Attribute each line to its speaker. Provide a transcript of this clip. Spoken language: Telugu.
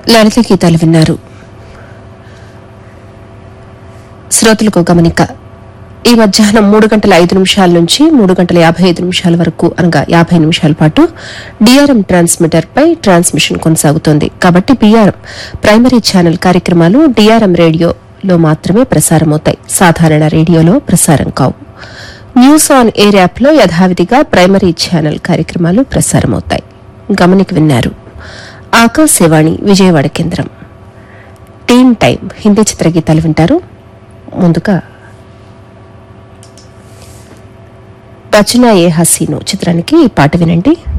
Speaker 1: లలిత గీతాలు విన్నారు శ్రోతలకు గమనిక ఈ మధ్యాహ్నం మూడు గంటల ఐదు నిమిషాల నుంచి మూడు గంటల యాభై ఐదు నిమిషాల వరకు అనగా యాభై నిమిషాల పాటు డిఆర్ఎం ట్రాన్స్మిటర్ పై ట్రాన్స్మిషన్ కొనసాగుతోంది కాబట్టి బిఆర్ఎం ప్రైమరీ ఛానల్ కార్యక్రమాలు డిఆర్ఎం రేడియోలో మాత్రమే ప్రసారమవుతాయి సాధారణ రేడియోలో ప్రసారం కావు న్యూస్ ఆన్ ఎయిర్ యాప్లో యథావిధిగా ప్రైమరీ ఛానల్ కార్యక్రమాలు ప్రసారమవుతాయి గమనిక విన్నారు ఆకాశవాణి విజయవాడ కేంద్రం టీన్ టైం హిందీ చిత్రగీతాలు వింటారు ముందుగా బచునా ఏ హసీను చిత్రానికి ఈ పాట వినండి